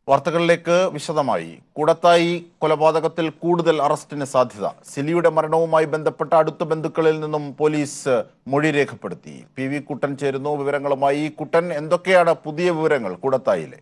വാർത്തകളിലേക്ക് വിശദമായി കൂടത്തായി കൊലപാതകത്തിൽ കൂടുതൽ അറസ്റ്റിന് സാധ്യത സിലിയുടെ മരണവുമായി ബന്ധപ്പെട്ട അടുത്ത ബന്ധുക്കളിൽ നിന്നും പോലീസ് മൊഴി രേഖപ്പെടുത്തി പി വി കുട്ടൻ ചേരുന്നു വിവരങ്ങളുമായി കുട്ടൻ എന്തൊക്കെയാണ് പുതിയ വിവരങ്ങൾ കൂടത്തായിലെ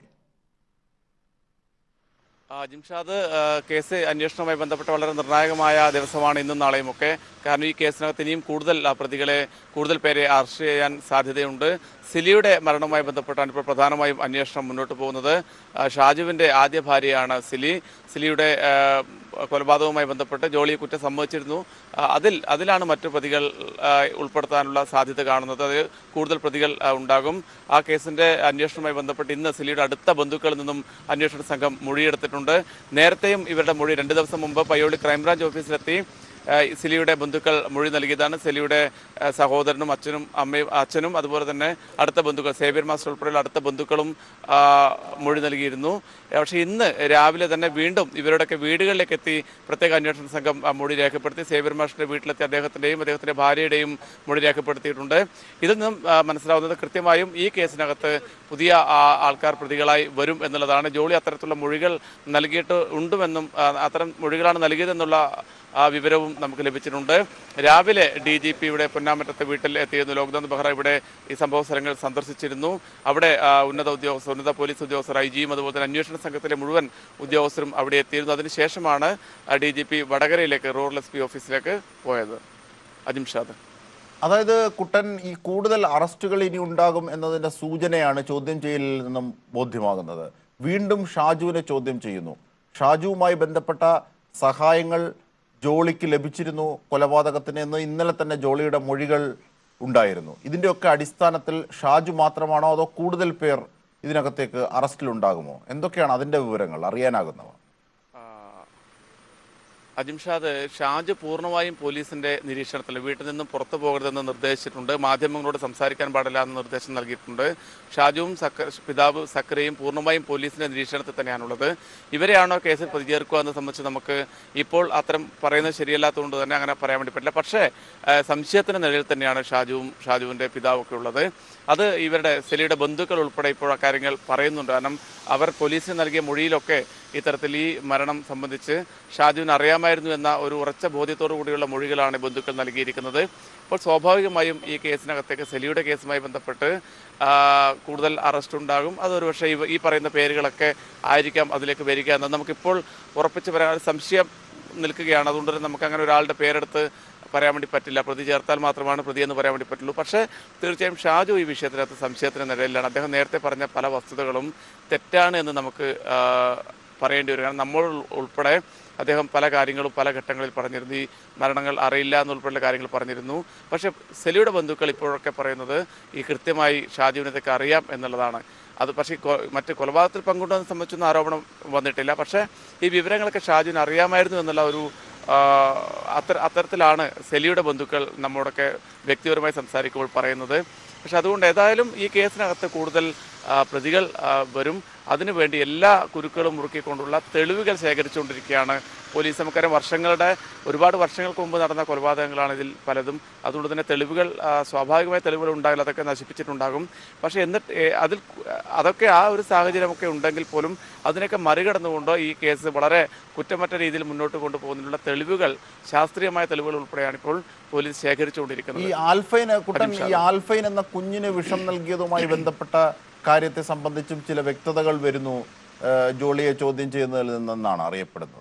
ആ, ജിംഷാദ് ആ, കേസ് അന്വേഷണവുമായി ബന്ധപ്പെട്ട് വളരെ നിർണായകമായ ദിവസമാണ് ഇന്നും നാളെയും ഒക്കെ കാരണം ഈ കേസിനകത്ത് ഇനിയും കൂടുതൽ ആ, പ്രതികളെ കൂടുതൽ പേരെ അറസ്റ്റ് ചെയ്യാൻ സാധ്യതയുണ്ട് സിലിയുടെ മരണവുമായി ബന്ധപ്പെട്ടാണ് ഇപ്പോൾ പ്രധാനമായും അന്വേഷണം മുന്നോട്ട് പോകുന്നത് ആ, ഷാജുവിൻ്റെ ആദ്യ ഭാര്യയാണ് സിലി സിലിയുടെ ആ, കൊലപാതകവുമായി ബന്ധപ്പെട്ട് ജോളിയെ കുറ്റം സമ്മതിച്ചിരുന്നു ആ, അതിൽ അതിലാണ് മറ്റു പ്രതികൾ ആ, ഉൾപ്പെടുത്താനുള്ള സാധ്യത കാണുന്നത് അത് കൂടുതൽ പ്രതികൾ ആ, ഉണ്ടാകും ആ കേസിന്റെ അന്വേഷണവുമായി ബന്ധപ്പെട്ട് ഇന്ന് സിലിയുടെ അടുത്ത ബന്ധുക്കളിൽ നിന്നും അന്വേഷണ സംഘം മൊഴിയെടുത്തിട്ടുണ്ട് നേരത്തെയും ഇവരുടെ മൊഴി രണ്ട് ദിവസം മുമ്പ് പയ്യോളി ക്രൈംബ്രാഞ്ച് ഓഫീസിലെത്തി ആ, സിലിയുടെ ബന്ധുക്കൾ മൊഴി നൽകിയതാണ് സിലിയുടെ ആ, സഹോദരനും അച്ഛനും അമ്മയും അച്ഛനും അതുപോലെ തന്നെ അടുത്ത ബന്ധുക്കൾ സേവ്യർ മാസ്റ്റർ ഉൾപ്പെടെയുള്ള അടുത്ത ബന്ധുക്കളും ആ, മൊഴി നൽകിയിരുന്നു പക്ഷേ ഇന്ന് രാവിലെ തന്നെ വീണ്ടും ഇവരുടെയൊക്കെ വീടുകളിലേക്ക് എത്തി പ്രത്യേക അന്വേഷണ സംഘം ആ, മൊഴി രേഖപ്പെടുത്തി സേവ്യർ മാസ്റ്ററുടെ വീട്ടിലെത്തി അദ്ദേഹത്തിൻ്റെയും അദ്ദേഹത്തിൻ്റെ ഭാര്യയുടെയും മൊഴി രേഖപ്പെടുത്തിയിട്ടുണ്ട് ഇതിൽ നിന്നും ആ, മനസ്സിലാവുന്നത് കൃത്യമായും ഈ കേസിനകത്ത് പുതിയ ആ, ആൾക്കാർ പ്രതികളായി വരും എന്നുള്ളതാണ് ജോളി അത്തരത്തിലുള്ള മൊഴികൾ നൽകിയിട്ട് ഉണ്ടുമെന്നും ആ, അത്തരം മൊഴികളാണ് നൽകിയതെന്നുള്ള ആ വിവരവും നമുക്ക് ലഭിച്ചിട്ടുണ്ട് രാവിലെ ഡി ജി പി ഇവിടെ പൊന്നാമറ്റത്തെ വീട്ടിൽ എത്തിയിരുന്നു ലോക്നാഥ് ബെഹ്റ ഇവിടെ ഈ സംഭവ സ്ഥലങ്ങൾ സന്ദർശിച്ചിരുന്നു അവിടെ ആ, ഉന്നത ഉദ്യോഗസ്ഥർ ഉന്നത പോലീസ് ഉദ്യോഗസ്ഥർ ഐ ജിയും അതുപോലെ തന്നെ അന്വേഷണ സംഘത്തിലെ മുഴുവൻ ഉദ്യോഗസ്ഥരും അവിടെ എത്തിയിരുന്നു അതിനുശേഷമാണ് ഡി ജി പി വടകരയിലേക്ക് റൂറൽ എസ് പി ഓഫീസിലേക്ക് പോയത് അജിംഷാദ് അതായത് കുട്ടൻ ഈ കൂടുതൽ അറസ്റ്റുകൾ ഇനി ഉണ്ടാകും എന്നതിന്റെ സൂചനയാണ് ചോദ്യം ചെയ്യലിൽ നിന്നും ബോധ്യമാകുന്നത് വീണ്ടും ഷാജുവിനെ ചോദ്യം ചെയ്യുന്നു ഷാജുവുമായി ബന്ധപ്പെട്ട സഹായങ്ങൾ ജോളിക്ക് ലഭിച്ചിരുന്നു കൊലപാതകത്തിന് എന്ന് ഇന്നലെ തന്നെ ജോളിയുടെ മൊഴികൾ ഉണ്ടായിരുന്നു ഇതിന്റെയൊക്കെ അടിസ്ഥാനത്തിൽ ഷാജു മാത്രമാണോ അതോ കൂടുതൽ പേർ ഇതിനകത്തേക്ക് അറസ്റ്റിലുണ്ടാകുമോ എന്തൊക്കെയാണ് അതിന്റെ വിവരങ്ങൾ അറിയാനാകുന്നവ അജിംഷാദ് ഷാജ് പൂർണ്ണമായും പോലീസിന്റെ നിരീക്ഷണത്തിൽ വീട്ടിൽ നിന്നും പുറത്തു പോകരുതെന്ന് നിർദ്ദേശിച്ചിട്ടുണ്ട് മാധ്യമങ്ങളോട് സംസാരിക്കാൻ പാടില്ല എന്ന് നിർദ്ദേശം നൽകിയിട്ടുണ്ട് ഷാജുവും സക്ക പിതാവ് സക്കരയും പൂർണ്ണമായും പോലീസിന്റെ നിരീക്ഷണത്തിൽ തന്നെയാണുള്ളത് ഇവരെയാണോ കേസിൽ പ്രതിചേർക്കുക എന്ന് സംബന്ധിച്ച് നമുക്ക് ഇപ്പോൾ അത്തരം പറയുന്നത് ശരിയല്ലാത്തതുകൊണ്ട് തന്നെ അങ്ങനെ പറയാൻ വേണ്ടി പറ്റില്ല പക്ഷേ ആ, സംശയത്തിന്റെ നിലയിൽ തന്നെയാണ് ഷാജുവും ഷാജുവിന്റെ പിതാവൊക്കെ ഉള്ളത് അത് ഇവരുടെ സെലിയുടെ ബന്ധുക്കൾ ഉൾപ്പെടെ ഇപ്പോൾ അക്കാര്യങ്ങൾ പറയുന്നുണ്ട് കാരണം അവർ പോലീസിന് നൽകിയ മൊഴിയിലൊക്കെ ഇത്തരത്തിൽ ഈ മരണം സംബന്ധിച്ച് ഷാജുവിന് അറിയാമായിരുന്നു എന്ന ഒരു ഉറച്ച ബോധ്യത്തോടു കൂടിയുള്ള മൊഴികളാണ് ബന്ധുക്കൾ നൽകിയിരിക്കുന്നത് അപ്പോൾ സ്വാഭാവികമായും ഈ കേസിനകത്തേക്ക് സെലിയുടെ കേസുമായി ബന്ധപ്പെട്ട് ആ, കൂടുതൽ അറസ്റ്റ് ഉണ്ടാകും അതൊരു പക്ഷേ ഇവ- ഈ പറയുന്ന പേരുകളൊക്കെ ആയിരിക്കാം അതിലേക്ക് വരിക എന്ന് നമുക്കിപ്പോൾ ഉറപ്പിച്ച് പറയാൻ ഒരു സംശയം നിൽക്കുകയാണ് അതുകൊണ്ട് തന്നെ നമുക്ക് അങ്ങനെ ഒരാളുടെ പേരെടുത്ത് പറയാൻ വേണ്ടി പറ്റില്ല പ്രതി ചേർത്താൽ മാത്രമാണ് പ്രതി എന്ന് പറയാൻ വേണ്ടി പറ്റുള്ളൂ പക്ഷേ തീർച്ചയായും ഷാജു ഈ വിഷയത്തിനകത്ത് സംശയത്തിന് നിലയിലാണ് അദ്ദേഹം നേരത്തെ പറഞ്ഞ പല വസ്തുതകളും തെറ്റാണ് എന്ന് നമുക്ക് ആ, പറയേണ്ടി വരും കാരണം നമ്മൾ ഉൾപ്പെടെ അദ്ദേഹം പല കാര്യങ്ങളും പല ഘട്ടങ്ങളിൽ പറഞ്ഞിരുന്നു ഈ മരണങ്ങൾ അറിയില്ല എന്നുൾപ്പെടെയുള്ള കാര്യങ്ങൾ പറഞ്ഞിരുന്നു പക്ഷേ സെലിയുടെ ബന്ധുക്കൾ ഇപ്പോഴൊക്കെ പറയുന്നത് ഈ കൃത്യമായി ഷാജുവിനെ ഇതൊക്കെ അറിയാം എന്നുള്ളതാണ് അത് പക്ഷേ ഈ കൊ- മറ്റ് കൊലപാതകത്തിൽ പങ്കുണ്ടെന്ന് സംബന്ധിച്ചൊന്നും ആരോപണം വന്നിട്ടില്ല പക്ഷേ ഈ വിവരങ്ങളൊക്കെ ഷാജുവിന് അറിയാമായിരുന്നു എന്നുള്ള ഒരു ആ, അത്തര അത്തരത്തിലാണ് സെലിയുടെ ബന്ധുക്കൾ നമ്മോടൊക്കെ വ്യക്തിപരമായി സംസാരിക്കുമ്പോൾ പറയുന്നത് പക്ഷെ അതുകൊണ്ട് ഏതായാലും ഈ കേസിനകത്ത് കൂടുതൽ ആ, പ്രതികൾ ആ, വരും അതിനുവേണ്ടി എല്ലാ കുരുക്കളും മുറുക്കിക്കൊണ്ടുള്ള തെളിവുകൾ ശേഖരിച്ചുകൊണ്ടിരിക്കുകയാണ് പോലീസ് നമുക്കറിയാം വർഷങ്ങളുടെ ഒരുപാട് വർഷങ്ങൾക്ക് മുമ്പ് നടന്ന കൊലപാതകങ്ങളാണ് ഇതിൽ പലതും അതുകൊണ്ട് തന്നെ തെളിവുകൾ ആ, സ്വാഭാവികമായ തെളിവുകൾ ഉണ്ടാകില്ല അതൊക്കെ നശിപ്പിച്ചിട്ടുണ്ടാകും പക്ഷേ എന്നിട്ട് ഏ, അതിൽ കു- അതൊക്കെ ആ ഒരു സാഹചര്യമൊക്കെ ഉണ്ടെങ്കിൽ പോലും അതിനൊക്കെ മറികടന്നുകൊണ്ട് ഈ കേസ് വളരെ കുറ്റമറ്റ രീതിയിൽ മുന്നോട്ട് കൊണ്ടുപോകുന്നതിനുള്ള തെളിവുകൾ ശാസ്ത്രീയമായ തെളിവുകൾ ഉൾപ്പെടെയാണ് ഇപ്പോൾ പോലീസ് ഈ ശേഖരിച്ചുകൊണ്ടിരിക്കുന്നത് ആൽഫൈന് കുട്ടൻ ഈ ആൽഫൈൻ എന്ന കുഞ്ഞിന് വിഷം നൽകിയതുമായി ബന്ധപ്പെട്ട കാര്യത്തെ സംബന്ധിച്ചും ചില വ്യക്തതകൾ വരുന്നു ഏഹ് ജോളിയെ ചോദ്യം ചെയ്യുന്നതിൽ നിന്നാണ് അറിയപ്പെടുന്നത്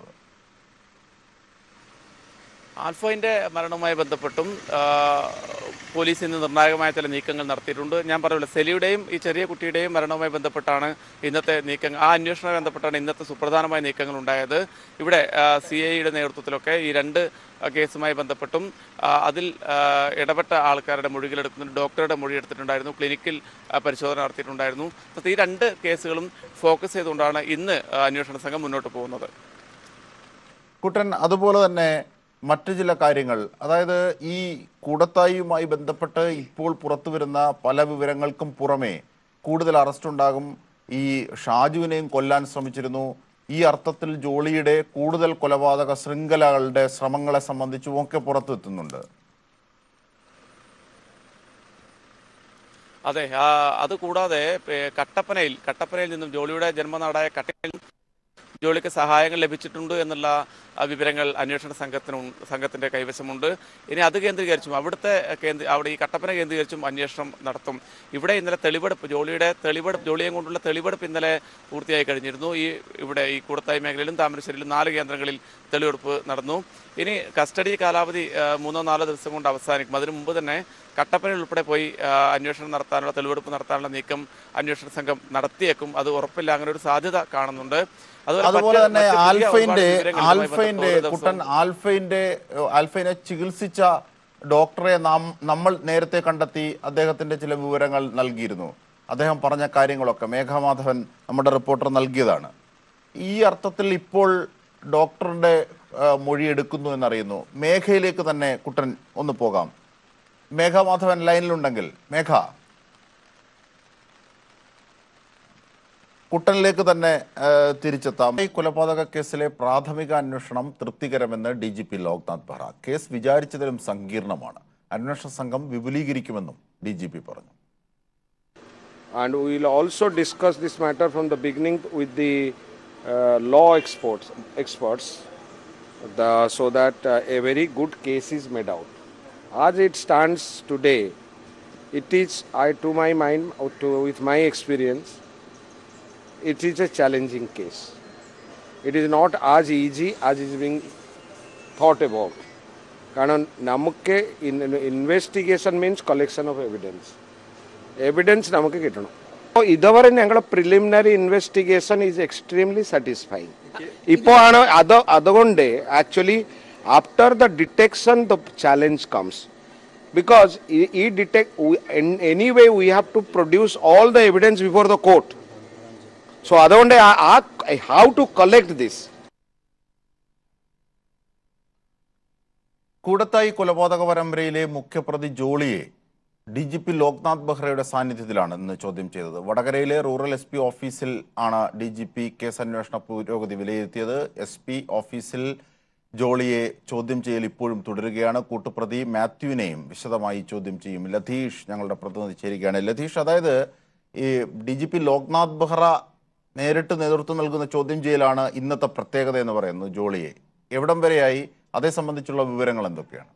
ആൽഫോയിന്റെ മരണവുമായി ബന്ധപ്പെട്ടും ആ, പോലീസ് ഇന്ന് നിർണായകമായ ചില നീക്കങ്ങൾ നടത്തിയിട്ടുണ്ട് ഞാൻ പറഞ്ഞല്ലോ സെലിയുടെയും ഈ ചെറിയ കുട്ടിയുടെയും മരണവുമായി ബന്ധപ്പെട്ടാണ് ഇന്നത്തെ നീക്കങ്ങൾ ആ അന്വേഷണവുമായി ബന്ധപ്പെട്ടാണ് ഇന്നത്തെ സുപ്രധാനമായ നീക്കങ്ങൾ ഉണ്ടായത് ഇവിടെ സി ഐയുടെ നേതൃത്വത്തിലൊക്കെ ഈ രണ്ട് ആ, കേസുമായി ബന്ധപ്പെട്ടും ആ, അതിൽ ആ, ഇടപെട്ട ആൾക്കാരുടെ മൊഴികളെടുക്കുന്നുണ്ട് ഡോക്ടറുടെ മൊഴി എടുത്തിട്ടുണ്ടായിരുന്നു ക്ലിനിക്കിൽ ആ, പരിശോധന നടത്തിയിട്ടുണ്ടായിരുന്നു അപ്പോൾ ഈ രണ്ട് കേസുകളും ഫോക്കസ് ചെയ്തുകൊണ്ടാണ് ഇന്ന് ആ, അന്വേഷണ സംഘം മുന്നോട്ട് പോകുന്നത് കുട്ടൻ അതുപോലെ തന്നെ മറ്റു ചില കാര്യങ്ങൾ അതായത് ഈ കൂടത്തായിയുമായി ബന്ധപ്പെട്ട് ഇപ്പോൾ പുറത്തു വരുന്ന പല വിവരങ്ങൾക്കും പുറമെ കൂടുതൽ അറസ്റ്റ് ഉണ്ടാകും ഈ ഷാജുവിനെയും കൊല്ലാൻ ശ്രമിച്ചിരുന്നു ഈ അർത്ഥത്തിൽ ജോളിയുടെ കൂടുതൽ കൊലപാതക ശൃംഖലകളുടെ ശ്രമങ്ങളെ സംബന്ധിച്ചും ഒക്കെ പുറത്തെത്തുന്നുണ്ട് അതെ ആ, അത് കൂടാതെ ഏ, കട്ടപ്പനയിൽ കട്ടപ്പനയിൽ നിന്നും ജോളിയുടെ ജന്മനാടായ കട്ടപ്പനയിൽ നിന്നും ജോളിക്ക് സഹായങ്ങൾ ലഭിച്ചിട്ടുണ്ട് എന്നുള്ള ആ, വിവരങ്ങൾ അന്വേഷണ സംഘത്തിനും സംഘത്തിന്റെ കൈവശമുണ്ട് ഇനി അത് കേന്ദ്രീകരിച്ചും അവിടുത്തെ കേന്ദ്ര അവിടെ ഈ കട്ടപ്പന കേന്ദ്രീകരിച്ചും അന്വേഷണം നടത്തും ഇവിടെ ഇന്നലെ തെളിവെടുപ്പ് ജോളിയുടെ തെളിവെടുപ്പ് ജോളിയെ കൊണ്ടുള്ള തെളിവെടുപ്പ് ഇന്നലെ പൂർത്തിയായി കഴിഞ്ഞിരുന്നു ഈ ഇവിടെ ഈ കൂടത്തായി മേഖലയിലും താമരശ്ശേരിയിലും നാല് കേന്ദ്രങ്ങളിൽ തെളിവെടുപ്പ് നടന്നു ഇനി കസ്റ്റഡി കാലാവധി ആ, മൂന്നോ നാലോ ദിവസം കൊണ്ട് അവസാനിക്കും അതിനു മുമ്പ് തന്നെ കട്ടപ്പനയിൽ ഉൾപ്പെടെ പോയി ആ, അന്വേഷണം നടത്താനുള്ള തെളിവെടുപ്പ് നടത്താനുള്ള നീക്കം അന്വേഷണ സംഘം നടത്തിയേക്കും അത് ഉറപ്പില്ല അങ്ങനെ ഒരു സാധ്യത കാണുന്നുണ്ട് അതുപോലെ അതുപോലെ മറ്റ് തന്നെ മറ്റ് പുതിയ ആൽഫൈന്റെ ഒരുപാട് വിവരങ്ങൾ ഇതുമായി ആൽഫൈന്റെ ബന്ധപ്പെട്ട് ഓരോ കുട്ടൻ ദിവസവും ആൽഫൈന്റെ ആൽഫൈനെ ചികിത്സിച്ച ഡോക്ടറെ നാം നമ്മൾ നേരത്തെ കണ്ടെത്തി അദ്ദേഹത്തിന്റെ ചില വിവരങ്ങൾ നൽകിയിരുന്നു അദ്ദേഹം പറഞ്ഞ കാര്യങ്ങളൊക്കെ മേഘമാധവൻ നമ്മുടെ റിപ്പോർട്ടർ നൽകിയതാണ് ഈ അർത്ഥത്തിൽ ഇപ്പോൾ ഡോക്ടറുടെ ആ, മൊഴി എടുക്കുന്നു എന്നറിയുന്നു മേഘയിലേക്ക് തന്നെ കുട്ടൻ ഒന്ന് പോകാം മേഘമാധവൻ ലൈനിലുണ്ടെങ്കിൽ മേഘ കുട്ടനിലേക്ക് തന്നെ ആ, തിരിച്ചെത്താം ഈ കൊലപാതക കേസിലെ പ്രാഥമിക അന്വേഷണം തൃപ്തികരമെന്ന് D G P Loknath Behera case വിചാരിച്ചതിലും സങ്കീർണമാണ് അന്വേഷണ സംഘം വിപുലീകരിക്കുമെന്നും ഡി ജി പി പറഞ്ഞു and we will also discuss this matter from the beginning with the uh, law experts, experts the, so that uh, a very good case is made out. As it stands today, it is, I, to my mind, or to, with my experience, it is a challenging case. It is not as easy as is being thought about. കാരണം നമുക്ക് investigation means collection of evidence evidence നമുക്ക് കിട്ടണം അപ്പോൾ ഇതുവരെ ഞങ്ങളുടെ preliminary investigation is extremely satisfying ഇപ്പോൾ ആണ് അത് അതുകൊണ്ട് actually after the detection the challenge comes because ഈ detect anyway we have to produce all the evidence before the court so അതുകൊണ്ട് ആ how to collect this Koodathayi കൊലപാതക പരമ്പരയിലെ മുഖ്യപ്രതി ജോളിയെ ഡി ജി പി ലോക്നാഥ് ബെഹ്റയുടെ സാന്നിധ്യത്തിലാണ് ഇന്ന് ചോദ്യം ചെയ്തത് വടകരയിലെ റൂറൽ എസ് പി ഓഫീസിൽ ആണ് ഡി ജി പി കേസ് അന്വേഷണ പുരോഗതി വിലയിരുത്തിയത് എസ് പി ഓഫീസിൽ ജോളിയെ ചോദ്യം ചെയ്യൽ ഇപ്പോഴും തുടരുകയാണ് കൂട്ടുപ്രതി മാത്യുവിനെയും വിശദമായി ചോദ്യം ചെയ്യും ലതീഷ് ഞങ്ങളുടെ പ്രതിനിധി ചേരുകയാണ് ലതീഷ് അതായത് ഈ D G P Loknath Behera നേരിട്ട് നേതൃത്വം നൽകുന്ന ചോദ്യം ചെയ്യലാണ് ഇന്നത്തെ പ്രത്യേകത എന്ന് പറയുന്നത് ജോളിയെ എവിടം വരെയായി അതേ സംബന്ധിച്ചുള്ള വിവരങ്ങൾ എന്തൊക്കെയാണ്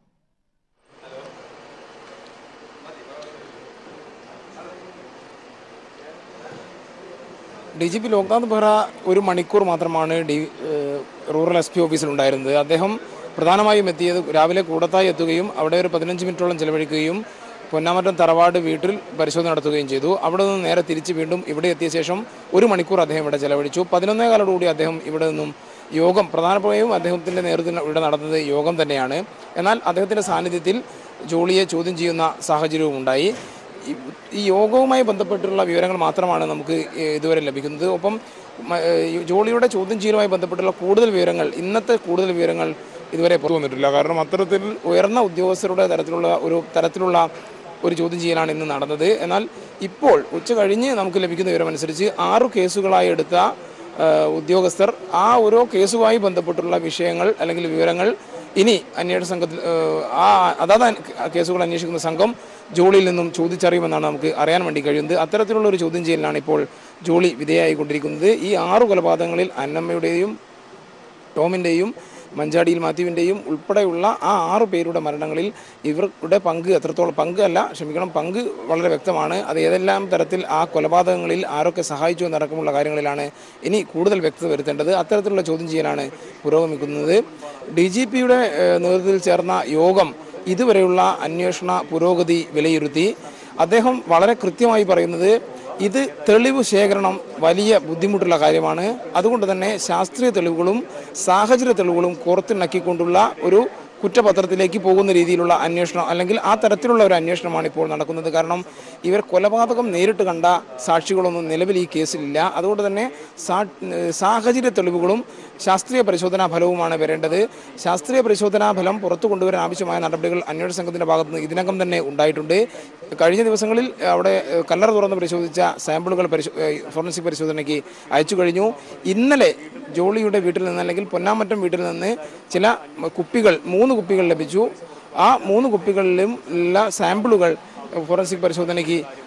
D G P Loknath Behera ഒരു മണിക്കൂർ മാത്രമാണ് ഡി ഏഹ് റൂറൽ എസ് പി ഓഫീസിൽ ഉണ്ടായിരുന്നത് അദ്ദേഹം പ്രധാനമായും എത്തിയത് രാവിലെ കൂടത്തായി എത്തുകയും അവിടെ ഒരു പതിനഞ്ച് മിനിറ്റോളം ചെലവഴിക്കുകയും പൊന്നാമറ്റം തറവാട് വീട്ടിൽ പരിശോധന നടത്തുകയും ചെയ്തു അവിടെ നിന്ന് നേരെ തിരിച്ച് വീണ്ടും ഇവിടെ എത്തിയ ശേഷം ഒരു മണിക്കൂർ അദ്ദേഹം ഇവിടെ ചെലവഴിച്ചു പതിനൊന്നേ കാലോടുകൂടി അദ്ദേഹം ഇവിടെ നിന്നും യോഗം പ്രധാനമായും അദ്ദേഹത്തിൻ്റെ നേതൃത്വത്തിൽ ഇവിടെ നടന്നത് യോഗം തന്നെയാണ് എന്നാൽ അദ്ദേഹത്തിൻ്റെ സാന്നിധ്യത്തിൽ ജോളിയെ ചോദ്യം ചെയ്യുന്ന സാഹചര്യവും ഉണ്ടായി ഈ- ഈ യോഗവുമായി ബന്ധപ്പെട്ടുള്ള വിവരങ്ങൾ മാത്രമാണ് നമുക്ക് ഏഹ് ഇതുവരെ ലഭിക്കുന്നത് ഒപ്പം മ- ഏഹ് ഈ ജോളിയുടെ ചോദ്യം ചെയ്യലുമായി ബന്ധപ്പെട്ടുള്ള കൂടുതൽ വിവരങ്ങൾ ഇന്നത്തെ കൂടുതൽ വിവരങ്ങൾ ഇതുവരെ പുറത്തു വന്നിട്ടില്ല കാരണം അത്തരത്തിൽ ഉയർന്ന ഉദ്യോഗസ്ഥരുടെ തരത്തിലുള്ള ഒരു തരത്തിലുള്ള ഒരു ചോദ്യം ചെയ്യലാണ് ഇന്ന് നടന്നത് എന്നാൽ ഇപ്പോൾ ഉച്ച കഴിഞ്ഞ് നമുക്ക് ലഭിക്കുന്ന വിവരമനുസരിച്ച് ആറു കേസുകളായി എടുത്ത ഏഹ് ഉദ്യോഗസ്ഥർ ആ ഓരോ കേസുമായി ബന്ധപ്പെട്ടുള്ള വിഷയങ്ങൾ അല്ലെങ്കിൽ വിവരങ്ങൾ ഇനി അന്വേഷണ സംഘത്തിൽ ഏഹ് ആ അതാത് അൻ- കേസുകൾ അന്വേഷിക്കുന്ന സംഘം ജോളിയിൽ നിന്നും ചോദിച്ചറിയുമെന്നാണ് നമുക്ക് അറിയാൻ വേണ്ടി കഴിയുന്നത് അത്തരത്തിലുള്ള ഒരു ചോദ്യം ചെയ്യലിനാണ് ഇപ്പോൾ ജോളി വിധേയമായിക്കൊണ്ടിരിക്കുന്നത് ഈ ആറു കൊലപാതകങ്ങളിൽ അന്നമ്മയുടെയും ടോമിൻ്റെയും മഞ്ചാടിയിൽ മാത്യുവിൻ്റെയും ഉൾപ്പെടെയുള്ള ആ ആറു പേരുടെ മരണങ്ങളിൽ ഇവരുടെ പങ്ക് എത്രത്തോളം പങ്ക് അല്ല ക്ഷമിക്കണം പങ്ക് വളരെ വ്യക്തമാണ് അത് ഏതെല്ലാം തരത്തിൽ ആ കൊലപാതകങ്ങളിൽ ആരൊക്കെ സഹായിച്ചു എന്നടക്കമുള്ള കാര്യങ്ങളിലാണ് ഇനി കൂടുതൽ വ്യക്തത വരുത്തേണ്ടത് അത്തരത്തിലുള്ള ചോദ്യം ചെയ്യലാണ് പുരോഗമിക്കുന്നത് ഡി ജി പിയുടെ നേതൃത്വത്തിൽ ചേർന്ന യോഗം ഇതുവരെയുള്ള അന്വേഷണ പുരോഗതി വിലയിരുത്തി അദ്ദേഹം വളരെ കൃത്യമായി പറയുന്നത് ഇത് തെളിവ് ശേഖരണം വലിയ ബുദ്ധിമുട്ടുള്ള കാര്യമാണ് അതുകൊണ്ട് തന്നെ ശാസ്ത്രീയ തെളിവുകളും സാഹചര്യ തെളിവുകളും കോർത്തിണക്കിക്കൊണ്ടുള്ള ഒരു കുറ്റപത്രത്തിലേക്ക് പോകുന്ന രീതിയിലുള്ള അന്വേഷണം അല്ലെങ്കിൽ ആ തരത്തിലുള്ള ഒരു അന്വേഷണമാണ് ഇപ്പോൾ നടക്കുന്നത് കാരണം ഇവർ കൊലപാതകം നേരിട്ട് കണ്ട സാക്ഷികളൊന്നും നിലവിൽ ഈ കേസിലില്ല അതുകൊണ്ട് തന്നെ സാ- സാഹചര്യ തെളിവുകളും ശാസ്ത്രീയ പരിശോധനാ ഫലവുമാണ് വരേണ്ടത് ശാസ്ത്രീയ പരിശോധനാ ഫലം പുറത്തു കൊണ്ടുവരാൻ ആവശ്യമായ നടപടികൾ അന്വേഷണ സംഘത്തിന്റെ ഭാഗത്ത് നിന്ന് ഇതിനകം തന്നെ ഉണ്ടായിട്ടുണ്ട് കഴിഞ്ഞ ദിവസങ്ങളിൽ അവിടെ ഏഹ്, കല്ലറ തുറന്ന് പരിശോധിച്ച സാമ്പിളുകൾ പരിശോ ഏഹ്, ഫോറൻസിക് പരിശോധനയ്ക്ക് അയച്ചു കഴിഞ്ഞു ഇന്നലെ ജോളിയുടെ വീട്ടിൽ നിന്ന് അല്ലെങ്കിൽ പൊന്നാമറ്റം വീട്ടിൽ നിന്ന് ചില കുപ്പികൾ മൂന്ന് കുപ്പികൾ ലഭിച്ചു ആ മൂന്ന് കുപ്പികളിലും ഉള്ള സാമ്പിളുകൾ ഫോറൻസിക് പരിശോധനയ്ക്ക്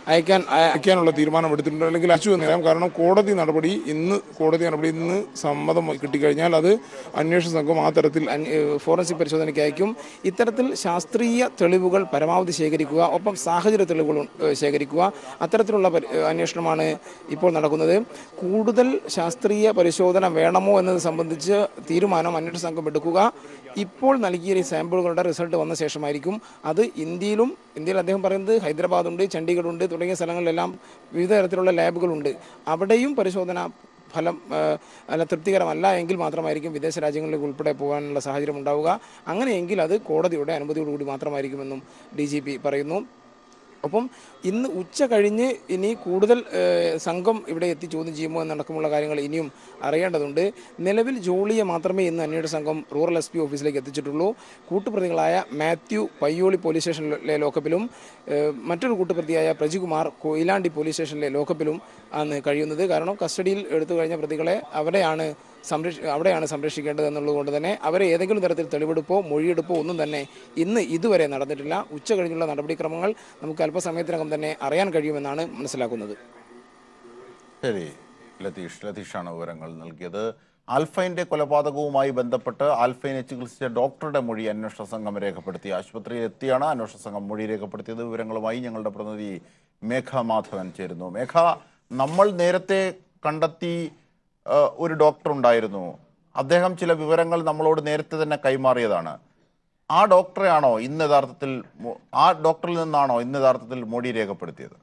അയക്കാൻ അയക്കാനുള്ള തീരുമാനം എടുത്തിട്ടുണ്ട് അല്ലെങ്കിൽ അയച്ചു എന്ന് പറയാം കാരണം കോടതി നടപടി ഇന്ന് കോടതി നടപടി ഇന്ന് സമ്മതം കിട്ടിക്കഴിഞ്ഞാൽ അത് അന്വേഷണ സംഘം ആ തരത്തിൽ അന്വ- ഏഹ് ഫോറൻസിക് പരിശോധനയ്ക്ക് അയക്കും ഇത്തരത്തിൽ ശാസ്ത്രീയ തെളിവുകൾ പരമാവധി ശേഖരിക്കുക ഒപ്പം സാഹചര്യ തെളിവുകൾ ഏഹ് ശേഖരിക്കുക അത്തരത്തിലുള്ള പരി- ഏഹ് അന്വേഷണമാണ് ഇപ്പോൾ നടക്കുന്നത് കൂടുതൽ ശാസ്ത്രീയ പരിശോധന വേണമോ എന്നത് സംബന്ധിച്ച് തീരുമാനം അന്വേഷണ സംഘം എടുക്കുക ഇപ്പോൾ നൽകിയ ഈ സാമ്പിളുകളുടെ റിസൾട്ട് വന്ന ശേഷമായിരിക്കും അത് ഇന്ത്യയിലും ഇന്ത്യയിൽ അദ്ദേഹം പറയുന്നത് ഹൈദരാബാദുണ്ട് ചണ്ഡീഗഡുണ്ട് തുടങ്ങിയ സ്ഥലങ്ങളിലെല്ലാം വിവിധ തരത്തിലുള്ള ലാബുകളുണ്ട് അവിടെയും പരിശോധന ഫലം ആ, അല്ല തൃപ്തികരമല്ല എങ്കിൽ മാത്രമായിരിക്കും വിദേശ രാജ്യങ്ങളിലേക്ക് ഉൾപ്പെടെ പോകാനുള്ള സാഹചര്യം ഉണ്ടാവുക അങ്ങനെയെങ്കിൽ അത് കോടതിയുടെ അനുമതിയോടുകൂടി മാത്രമായിരിക്കുമെന്നും ഡി ജി പി പറയുന്നു ഒപ്പം ഇന്ന് ഉച്ച കഴിഞ്ഞ് ഇനി കൂടുതൽ ഏഹ്, സംഘം ഇവിടെ എത്തി ചോദ്യം ചെയ്യുമോ എന്നടക്കമുള്ള കാര്യങ്ങൾ ഇനിയും അറിയേണ്ടതുണ്ട് നിലവിൽ ജോളിയെ മാത്രമേ ഇന്ന് അന്വേഷണ സംഘം റൂറൽ എസ് പി ഓഫീസിലേക്ക് എത്തിച്ചിട്ടുള്ളൂ കൂട്ടുപ്രതികളായ മാത്യു പയ്യോളി പോലീസ് സ്റ്റേഷനിലെ ലോക്കപ്പിലും ഏഹ്, മറ്റൊരു കൂട്ടുപ്രതിയായ പ്രജികുമാർ കൊയിലാണ്ടി പോലീസ് സ്റ്റേഷനിലെ ലോക്കപ്പിലും ആണ് കഴിയുന്നത് കാരണം കസ്റ്റഡിയിൽ എടുത്തു കഴിഞ്ഞ പ്രതികളെ അവിടെയാണ് സംരക്ഷ അവിടെയാണ് സംരക്ഷിക്കേണ്ടത് എന്നുള്ളത് കൊണ്ട് തന്നെ അവരെ ഏതെങ്കിലും തരത്തിൽ തെളിവെടുപ്പോ മൊഴിയെടുപ്പോ ഒന്നും തന്നെ ഇന്ന് ഇതുവരെ നടന്നിട്ടില്ല ഉച്ച കഴിഞ്ഞുള്ള നടപടിക്രമങ്ങൾ നമുക്ക് അല്പസമയത്തിനകം തന്നെ അറിയാൻ കഴിയുമെന്നാണ് മനസ്സിലാക്കുന്നത് ശരി ലതീഷ് ലതീഷാണ് വിവരങ്ങൾ നൽകിയത് ആൽഫൈൻ്റെ കൊലപാതകവുമായി ബന്ധപ്പെട്ട് ആൽഫൈനെ ചികിത്സിച്ച ഡോക്ടറുടെ മൊഴി അന്വേഷണ സംഘം രേഖപ്പെടുത്തി ആശുപത്രിയിൽ എത്തിയാണ് അന്വേഷണ സംഘം മൊഴി രേഖപ്പെടുത്തിയത് വിവരങ്ങളുമായി ഞങ്ങളുടെ പ്രതിനിധി മേഘ മാധവൻ ചേരുന്നു മേഘ നമ്മൾ നേരത്തെ കണ്ടെത്തി ആ, ഒരു ഡോക്ടർ ഉണ്ടായിരുന്നു അദ്ദേഹം ചില വിവരങ്ങൾ നമ്മളോട് നേരത്തെ തന്നെ കൈമാറിയതാണ് ആ ഡോക്ടറെയാണോ ഇന്ന് യഥാർത്ഥത്തിൽ മൊ- ആ ഡോക്ടറിൽ നിന്നാണോ ഇന്ന് യഥാർത്ഥത്തിൽ മൊഴി രേഖപ്പെടുത്തിയത്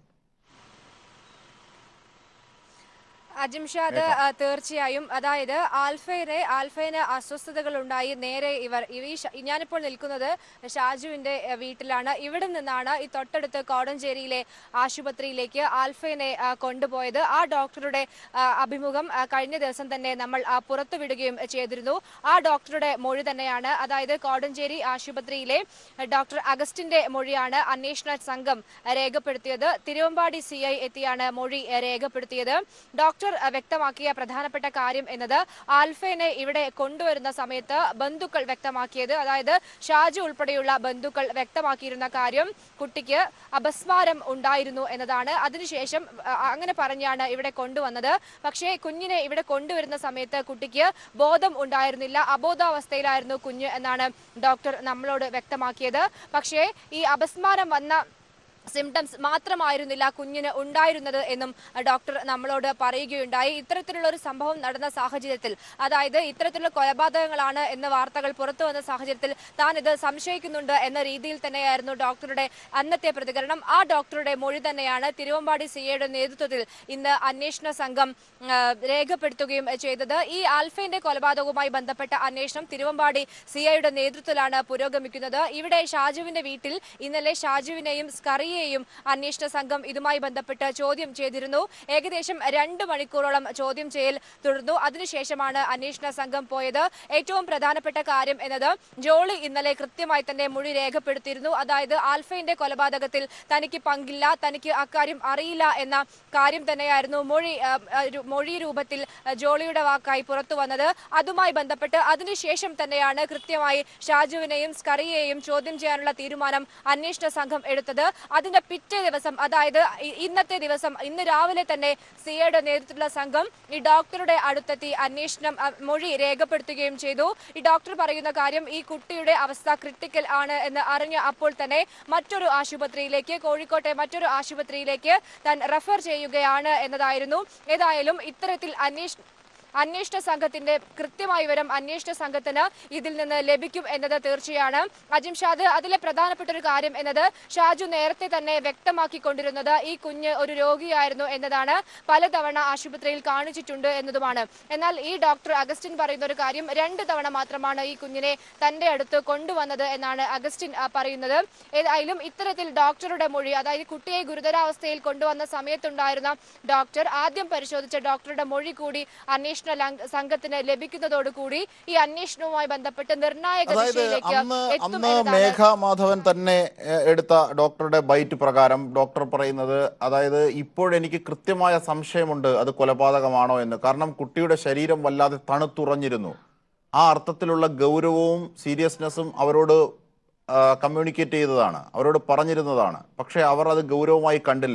അജിംഷാദ് ആ, തീർച്ചയായും അതായത് ആൽഫയിലെ ആൽഫയിന് അസ്വസ്ഥതകൾ ഉണ്ടായി നേരെ ഇവർ ഈ ഷ- ഞാനിപ്പോൾ നിൽക്കുന്നത് ഷാജുവിന്റെ ആ, വീട്ടിലാണ് ഇവിടെ നിന്നാണ് ഈ തൊട്ടടുത്ത് കോടഞ്ചേരിയിലെ ആശുപത്രിയിലേക്ക് ആൽഫയിനെ ആ, കൊണ്ടുപോയത് ആ ഡോക്ടറുടെ ആ, അഭിമുഖം ആ, കഴിഞ്ഞ ദിവസം തന്നെ നമ്മൾ ആ, പുറത്തുവിടുകയും ചെയ്തിരുന്നു ആ ഡോക്ടറുടെ മൊഴി തന്നെയാണ് അതായത് കോടഞ്ചേരി ആശുപത്രിയിലെ ഡോക്ടർ അഗസ്റ്റിന്റെ മൊഴിയാണ് അന്വേഷണ സംഘം രേഖപ്പെടുത്തിയത് തിരുവമ്പാടി സി ഐ എത്തിയാണ് മൊഴി രേഖപ്പെടുത്തിയത് ഡോക്ടർ വ്യക്തമാക്കിയ പ്രധാനപ്പെട്ട കാര്യം എന്നത് ആൽഫേനെ ഇവിടെ കൊണ്ടുവരുന്ന സമയത്ത് ബന്ധുക്കൾ വ്യക്തമാക്കിയത് അതായത് ഷാജു ഉൾപ്പെടെയുള്ള ബന്ധുക്കൾ വ്യക്തമാക്കിയിരുന്ന കാര്യം കുട്ടിക്ക് അപസ്മാരം ഉണ്ടായിരുന്നു എന്നതാണ് അതിനുശേഷം അ, അങ്ങനെ പറഞ്ഞാണ് ഇവിടെ കൊണ്ടുവന്നത് പക്ഷേ കുഞ്ഞിനെ ഇവിടെ കൊണ്ടുവരുന്ന സമയത്ത് കുട്ടിക്ക് ബോധം ഉണ്ടായിരുന്നില്ല അബോധാവസ്ഥയിലായിരുന്നു കുഞ്ഞ് എന്നാണ് ഡോക്ടർ നമ്മളോട് വ്യക്തമാക്കിയത് പക്ഷേ ഈ അപസ്മാരം വന്ന സിംറ്റംസ് മാത്രമായിരുന്നില്ല കുഞ്ഞിന് ഉണ്ടായിരുന്നത് എന്നും ഡോക്ടർ നമ്മളോട് പറയുകയുണ്ടായി ഇത്തരത്തിലുള്ള ഒരു സംഭവം നടന്ന സാഹചര്യത്തിൽ അതായത് ഇത്തരത്തിലുള്ള കൊലപാതകങ്ങളാണ് എന്ന വാർത്തകൾ പുറത്തു വന്ന സാഹചര്യത്തിൽ താൻ ഇത് സംശയിക്കുന്നുണ്ട് എന്ന രീതിയിൽ തന്നെയായിരുന്നു ഡോക്ടറുടെ അന്നത്തെ പ്രതികരണം ആ ഡോക്ടറുടെ മൊഴി തന്നെയാണ് തിരുവമ്പാടി സിഐയുടെ നേതൃത്വത്തിൽ ഇന്ന് അന്വേഷണ സംഘം ആ, രേഖപ്പെടുത്തുകയും ചെയ്തത് ഈ ആൽഫയുടെ കൊലപാതകവുമായി ബന്ധപ്പെട്ട അന്വേഷണം തിരുവമ്പാടി സിഐയുടെ നേതൃത്വത്തിലാണ് പുരോഗമിക്കുന്നത് ഇവിടെ ഷാജുവിന്റെ വീട്ടിൽ ഇന്നലെ ഷാജുവിനെയും സ്കറിയെയും അന്വേഷണ സംഘം ഇതുമായി ബന്ധപ്പെട്ട് ചോദ്യം ചെയ്തിരുന്നു ഏകദേശം രണ്ട് മണിക്കൂറോളം ചോദ്യം ചെയ്യൽ തുടർന്നു അതിനുശേഷമാണ് അന്വേഷണ സംഘം പോയത് ഏറ്റവും പ്രധാനപ്പെട്ട കാര്യം എന്നത് ജോളി ഇന്നലെ കൃത്യമായി തന്നെ മൊഴി രേഖപ്പെടുത്തിയിരുന്നു അതായത് ആൽഫയുടെ കൊലപാതകത്തിൽ തനിക്ക് പങ്കില്ല തനിക്ക് അക്കാര്യം അറിയില്ല എന്ന കാര്യം തന്നെയായിരുന്നു മൊഴി ആ, ആ, രു- മൊഴി രൂപത്തിൽ ആ, ജോളിയുടെ വാക്കായി പുറത്തു വന്നത് അതുമായി ബന്ധപ്പെട്ട് അതിനുശേഷം തന്നെയാണ് കൃത്യമായി ഷാജുവിനെയും സ്കറിയെയും ചോദ്യം ചെയ്യാനുള്ള തീരുമാനം അന്വേഷണ സംഘം എടുത്തത് അതിന്റെ പിറ്റേ ദിവസം അതായത് ഇ- ഇന്നത്തെ ദിവസം ഇന്ന് രാവിലെ തന്നെ സിഐയുടെ നേതൃത്വത്തിലുള്ള സംഘം ഈ ഡോക്ടറുടെ അടുത്തെത്തി അന്വേഷണം അ, മൊഴി രേഖപ്പെടുത്തുകയും ചെയ്തു ഈ ഡോക്ടർ പറയുന്ന കാര്യം ഈ കുട്ടിയുടെ അവസ്ഥ ക്രിട്ടിക്കൽ ആണ് എന്ന് അറിഞ്ഞ അപ്പോൾ തന്നെ മറ്റൊരു ആശുപത്രിയിലേക്ക് കോഴിക്കോട്ടെ മറ്റൊരു ആശുപത്രിയിലേക്ക് താൻ റെഫർ ചെയ്യുകയാണ് എന്നതായിരുന്നു ഏതായാലും ഇത്തരത്തിൽ അന്വേഷണം അന്വേഷണ സംഘത്തിന്റെ കൃത്യമായ വിവരം അന്വേഷണ സംഘത്തിന് ഇതിൽ നിന്ന് ലഭിക്കും എന്നത് തീർച്ചയാണ് അജിം ഷാദ് അതിലെ പ്രധാനപ്പെട്ട ഒരു കാര്യം എന്നത് ഷാജു നേരത്തെ തന്നെ വ്യക്തമാക്കിക്കൊണ്ടിരുന്നത് ഈ കുഞ്ഞ് ഒരു രോഗിയായിരുന്നു എന്നതാണ് പലതവണ ആശുപത്രിയിൽ കാണിച്ചിട്ടുണ്ട് എന്നതുമാണ് എന്നാൽ ഈ ഡോക്ടർ അഗസ്റ്റിൻ പറയുന്ന ഒരു കാര്യം രണ്ട് തവണ മാത്രമാണ് ഈ കുഞ്ഞിനെ തന്റെ അടുത്ത് കൊണ്ടുവന്നത് എന്നാണ് അഗസ്റ്റിൻ ആ, പറയുന്നത് ഏതായാലും ഇത്തരത്തിൽ ഡോക്ടറുടെ മൊഴി അതായത് കുട്ടിയെ ഗുരുതരാവസ്ഥയിൽ കൊണ്ടുവന്ന സമയത്തുണ്ടായിരുന്ന ഡോക്ടർ ആദ്യം പരിശോധിച്ച ഡോക്ടറുടെ മൊഴി കൂടി അന്വേഷണ ലംഘ- സംഘത്തിന് ലഭിക്കുന്നതോടുകൂടി ഈ അന്വേഷണവുമായി ബന്ധപ്പെട്ട് നിർണായക അതായത് ദിശയിലേക്ക് അന്ന് എത്തും അന്ന് എന്നതാണ് മേഘ മാധവൻ തന്നെ എ, എടുത്ത ഡോക്ടറുടെ ബൈറ്റ് പ്രകാരം ഡോക്ടർ പറയുന്നത് അതായത് ഇപ്പോഴെനിക്ക് കൃത്യമായ സംശയമുണ്ട് അത് കൊലപാതകമാണോ എന്ന് കാരണം കുട്ടിയുടെ ശരീരം വല്ലാതെ തണുത്തുറഞ്ഞിരുന്നു ആ അർത്ഥത്തിലുള്ള ഗൗരവവും സീരിയസ്നെസ്സും അവരോട് കമ്മ്യൂണിക്കേറ്റ് ചെയ്തതാണ് അവരോട് പറഞ്ഞിരുന്നതാണ് പക്ഷേ അവർ അത് ഗൗരവമായി കണ്ടില്ല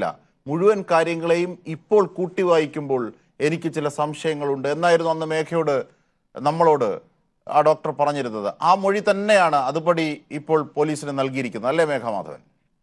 മുഴുവൻ കാര്യങ്ങളെയും ഇപ്പോൾ കൂട്ടി വായിക്കുമ്പോൾ എനിക്ക് ചില സംശയങ്ങളുണ്ട് എന്നായിരുന്നു അന്ന് മേഘയോട് നമ്മളോട് ആ ഡോക്ടർ പറഞ്ഞിരുന്നത് ആ മൊഴി തന്നെയാണ് അതുപടി ഇപ്പോൾ പോലീസിന് നൽകിയിരിക്കുന്നത് അല്ലേ മേഘമാധവൻ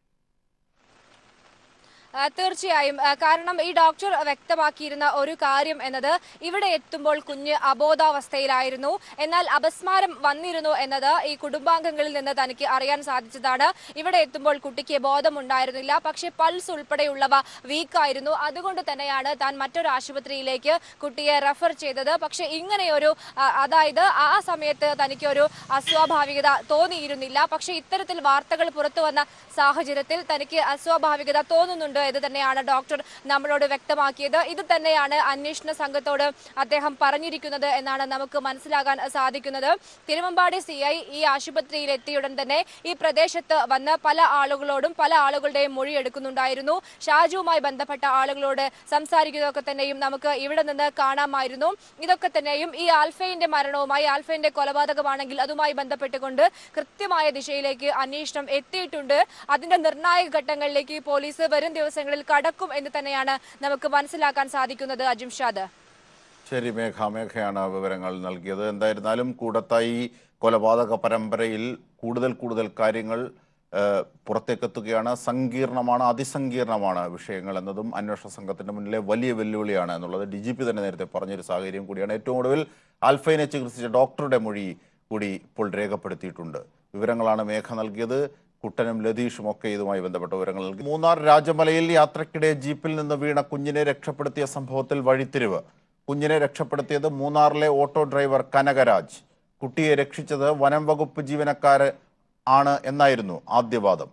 ആ, തീർച്ചയായും ആ, കാരണം ഈ ഡോക്ടർ വ്യക്തമാക്കിയിരുന്ന ഒരു കാര്യം എന്നത് ഇവിടെ എത്തുമ്പോൾ കുഞ്ഞ് അബോധാവസ്ഥയിലായിരുന്നു എന്നാൽ അപസ്മാരം വന്നിരുന്നു എന്നത് ഈ കുടുംബാംഗങ്ങളിൽ നിന്ന് തനിക്ക് അറിയാൻ സാധിച്ചതാണ് ഇവിടെ എത്തുമ്പോൾ കുട്ടിക്ക് ബോധമുണ്ടായിരുന്നില്ല പക്ഷേ പൾസ് ഉൾപ്പെടെയുള്ളവ വീക്കായിരുന്നു അതുകൊണ്ട് തന്നെയാണ് താൻ മറ്റൊരു ആശുപത്രിയിലേക്ക് കുട്ടിയെ റെഫർ ചെയ്തത് പക്ഷേ ഇങ്ങനെയൊരു ആ, അതായത് ആ സമയത്ത് തനിക്കൊരു അസ്വാഭാവികത തോന്നിയിരുന്നില്ല പക്ഷേ ഇത്തരത്തിൽ വാർത്തകൾ പുറത്തു വന്ന സാഹചര്യത്തിൽ തനിക്ക് അസ്വാഭാവികത തോന്നുന്നുണ്ട് എന്ന് തന്നെയാണ് ഡോക്ടർ നമ്മളോട് വ്യക്തമാക്കിയത് ഇത് തന്നെയാണ് അന്വേഷണ സംഘത്തോട് അദ്ദേഹം പറഞ്ഞിരിക്കുന്നത് എന്നാണ് നമുക്ക് മനസ്സിലാകാൻ സാധിക്കുന്നത് തിരുവമ്പാടി സി ഐ ഈ ആശുപത്രിയിൽ എത്തിയുടൻ തന്നെ ഈ പ്രദേശത്ത് വന്ന് പല ആളുകളോടും പല ആളുകളുടെയും മൊഴി എടുക്കുന്നുണ്ടായിരുന്നു ഷാജുവുമായി ബന്ധപ്പെട്ട ആളുകളോട് സംസാരിക്കുന്നതൊക്കെ തന്നെയും നമുക്ക് ഇവിടെ നിന്ന് കാണാമായിരുന്നു ഇതൊക്കെ തന്നെയും ഈ ആൽഫയുടെ മരണവുമായി ആൽഫയുടെ കൊലപാതകമാണെങ്കിൽ അതുമായി ബന്ധപ്പെട്ടുകൊണ്ട് കൃത്യമായ ദിശയിലേക്ക് അന്വേഷണം എത്തിയിട്ടുണ്ട് അതിന്റെ നിർണായക ഘട്ടങ്ങളിലേക്ക് പോലീസ് വരും ദിവസങ്ങളിൽ കടക്കും എന്ന് തന്നെയാണ് നമുക്ക് മനസ്സിലാക്കാൻ സാധിക്കുന്നത് അജിംഷാദ് ശരി മേഘ മേഘയാണ് വിവരങ്ങൾ നൽകിയത് എന്തായിരുന്നാലും കൂടത്തായി കൊലപാതക പരമ്പരയിൽ കൂടുതൽ കൂടുതൽ കാര്യങ്ങൾ ഏഹ്, പുറത്തേക്കെത്തുകയാണ് സങ്കീർണമാണ് അതിസങ്കീർണമാണ് വിഷയങ്ങൾ എന്നതും അന്വേഷണ സംഘത്തിന്റെ മുന്നിലെ വലിയ വെല്ലുവിളിയാണ് എന്നുള്ളത് ഡി ജി പി തന്നെ നേരത്തെ പറഞ്ഞൊരു സാഹചര്യം കൂടിയാണ് ഏറ്റവും ഒടുവിൽ ആൽഫൈനെ ചികിത്സിച്ച ഡോക്ടറുടെ മൊഴി കൂടി ഇപ്പോൾ രേഖപ്പെടുത്തിയിട്ടുണ്ട് വിവരങ്ങളാണ് മേഘ നൽകിയത് കുട്ടനും ലതീഷും ഒക്കെ ഇതുമായി ബന്ധപ്പെട്ട വിവരങ്ങൾ നൽകി മൂന്നാർ രാജമലയിൽ യാത്രക്കിടെ ജീപ്പിൽ നിന്ന് വീണ കുഞ്ഞിനെ രക്ഷപ്പെടുത്തിയ സംഭവത്തിൽ വഴിത്തിരിവ് കുഞ്ഞിനെ രക്ഷപ്പെടുത്തിയത് മൂന്നാറിലെ ഓട്ടോ ഡ്രൈവർ കനകരാജ് കുട്ടിയെ രക്ഷിച്ചത് വനം വകുപ്പ് ജീവനക്കാർ ആണ് എന്നായിരുന്നു ആദ്യവാദം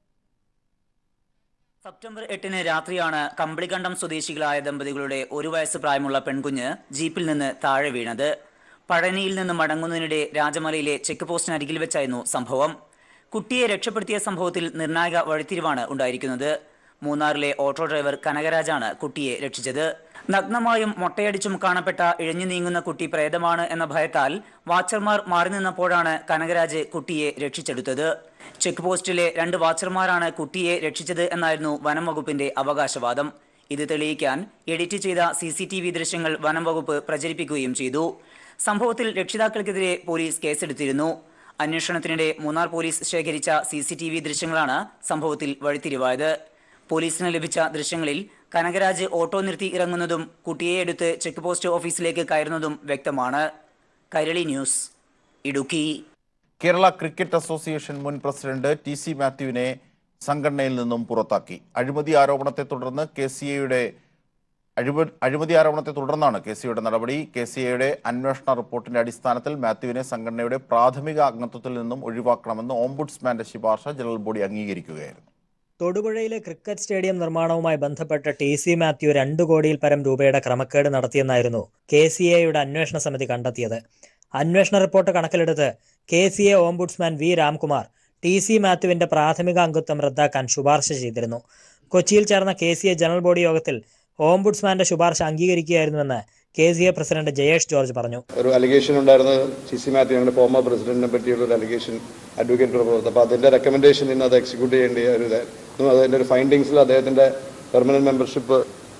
സെപ്റ്റംബർ എട്ടിന് രാത്രിയാണ് കമ്പിളിക്കണ്ടം സ്വദേശികളായ ദമ്പതികളുടെ ഒരു വയസ്സ് പ്രായമുള്ള പെൺകുഞ്ഞ് ജീപ്പിൽ നിന്ന് താഴെ വീണത് പഴനിയിൽ നിന്ന് മടങ്ങുന്നതിനിടെ രാജമലയിലെ ചെക്ക് പോസ്റ്റിനരികിൽ വെച്ചായിരുന്നു സംഭവം കുട്ടിയെ രക്ഷപ്പെടുത്തിയ സംഭവത്തിൽ നിർണായക വഴിത്തിരിവാണ് ഉണ്ടായിരിക്കുന്നത് മൂന്നാറിലെ ഓട്ടോ ഡ്രൈവർ കനകരാജാണ് കുട്ടിയെ രക്ഷിച്ചത് നഗ്നമായും മൊട്ടയടിച്ചും കാണപ്പെട്ട ഇഴഞ്ഞു നീങ്ങുന്ന കുട്ടി പ്രേതമാണ് എന്ന ഭയത്താൽ വാച്ചർമാർ മാറി നിന്നപ്പോഴാണ് കനകരാജ് കുട്ടിയെ രക്ഷിച്ചെടുത്തത് ചെക്ക് പോസ്റ്റിലെ രണ്ട് വാച്ചർമാരാണ് കുട്ടിയെ രക്ഷിച്ചത് എന്നായിരുന്നു വനം വകുപ്പിന്റെ അവകാശവാദം ഇത് തെളിയിക്കാൻ എഡിറ്റ് ചെയ്ത സി സി ടി വി ദൃശ്യങ്ങൾ വനം വകുപ്പ് പ്രചരിപ്പിക്കുകയും ചെയ്തു സംഭവത്തിൽ രക്ഷിതാക്കൾക്കെതിരെ പോലീസ് കേസെടുത്തിരുന്നു അന്വേഷണത്തിനിടെ മൂന്നാർ പോലീസ് ശേഖരിച്ച സി സി ടി വി ദൃശ്യങ്ങളാണ് സംഭവത്തിൽ വഴിത്തിരിവായത് പോലീസിന് ലഭിച്ച ദൃശ്യങ്ങളിൽ കനകരാജ് ഓട്ടോ നിർത്തി ഇറങ്ങുന്നതും കുട്ടിയെ എടുത്ത് ചെക്ക് പോസ്റ്റ് ഓഫീസിലേക്ക് കയറുന്നതും വ്യക്തമാണ് Kairali news Idukki Kerala cricket association മുൻ പ്രസിഡന്റ് ടി സി മാത്യുവിനെ സംഘടനയിൽ നിന്നും പുറത്താക്കി അഴിമതി ആരോപണത്തെ തുടർന്ന് കെ സി എയുടെ അഴിമ അഴിമതി ആരോപണത്തെ തുടർന്നാണ് കെ സി എയുടെ നടപടി കെ സി എയുടെ അന്വേഷണ റിപ്പോർട്ടിന്റെ അടിസ്ഥാനത്തിൽ മാത്യുവിനെ സംഘടനയുടെ പ്രാഥമിക അംഗത്വത്തിൽ നിന്നും ഒഴിവാക്കണമെന്ന് ഓംബുഡ്സ്മാന്റെ ശുപാർശ ജനറൽ ബോഡി അംഗീകരിക്കുകയായിരുന്നു തൊടുപുഴയിലെ ക്രിക്കറ്റ് സ്റ്റേഡിയം നിർമ്മാണവുമായി ബന്ധപ്പെട്ട് ടി സി മാത്യു രണ്ട് കോടിയിൽ പരം രൂപയുടെ ക്രമക്കേട് നടത്തിയെന്നായിരുന്നു കെ സി എയുടെ അന്വേഷണ സമിതി കണ്ടെത്തിയത് അന്വേഷണ റിപ്പോർട്ട് കണക്കിലെടുത്ത് K C A ombudsman V Ramkumar T C മാത്യുവിന്റെ പ്രാഥമിക അംഗത്വം റദ്ദാക്കാൻ ശുപാർശ ചെയ്തിരുന്നു കൊച്ചിയിൽ ചേർന്ന K C A general body യോഗത്തിൽ ഓംബുഡ്സ്മാന്റെ ശുപാർശ അംഗീകരിക്കുകയായിരുന്നുവെന്ന് K C A president Jayesh George പറഞ്ഞു ഒരു അലിഗേഷൻ ഉണ്ടായിരുന്നത് ടി സി മാത്യു ഞങ്ങളുടെ ഫോമർ പ്രസിഡന്റിനെ പറ്റിയുള്ള ഒരു അലിഗേഷൻ അഡ്വക്കേറ്റ് പ്രപ്പോസ് അപ്പോൾ അതിൻ്റെ റെക്കമെൻഡേഷൻ ഇന്ന് അത് എക്സിക്യൂട്ട് ചെയ്യേണ്ട ഒരു ഇതായിരുന്നു അതിൻ്റെ ഒരു ഫൈൻഡിങ്സിൽ അദ്ദേഹത്തിൻ്റെ പെർമനന്റ് മെമ്പർഷിപ്പ്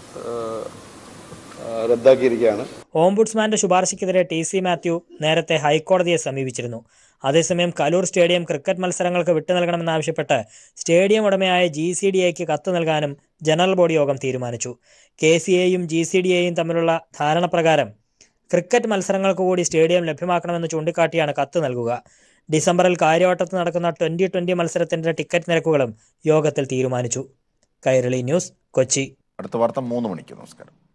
റദ്ദാക്കിയിരിക്കുകയാണ് ഓംബുഡ്സ്മാന്റെ ശുപാർശയ്ക്കെതിരെ ടി സി മാത്യു നേരത്തെ ഹൈക്കോടതിയെ സമീപിച്ചിരുന്നു അതേസമയം കലൂർ സ്റ്റേഡിയം ക്രിക്കറ്റ് മത്സരങ്ങൾക്ക് വിട്ടു നൽകണമെന്നാവശ്യപ്പെട്ട് സ്റ്റേഡിയം ഉടമയായ ജി സി ഡി എക്ക് കത്ത് നൽകാനും ജനറൽ ബോഡി യോഗം തീരുമാനിച്ചു കെ സി എയും ജി സി ഡി എയും തമ്മിലുള്ള ധാരണപ്രകാരം ക്രിക്കറ്റ് മത്സരങ്ങൾക്ക് കൂടി സ്റ്റേഡിയം ലഭ്യമാക്കണമെന്ന് ചൂണ്ടിക്കാട്ടിയാണ് കത്ത് നൽകുക ഡിസംബറിൽ കാര്യവട്ടത്ത് നടക്കുന്ന ട്വന്റി ട്വന്റി മത്സരത്തിന്റെ ടിക്കറ്റ് നിരക്കുകളും യോഗത്തിൽ തീരുമാനിച്ചു കൈരളി ന്യൂസ് കൊച്ചി അടുത്ത വാർത്ത മൂന്ന് മണിക്ക് നമസ്കാരം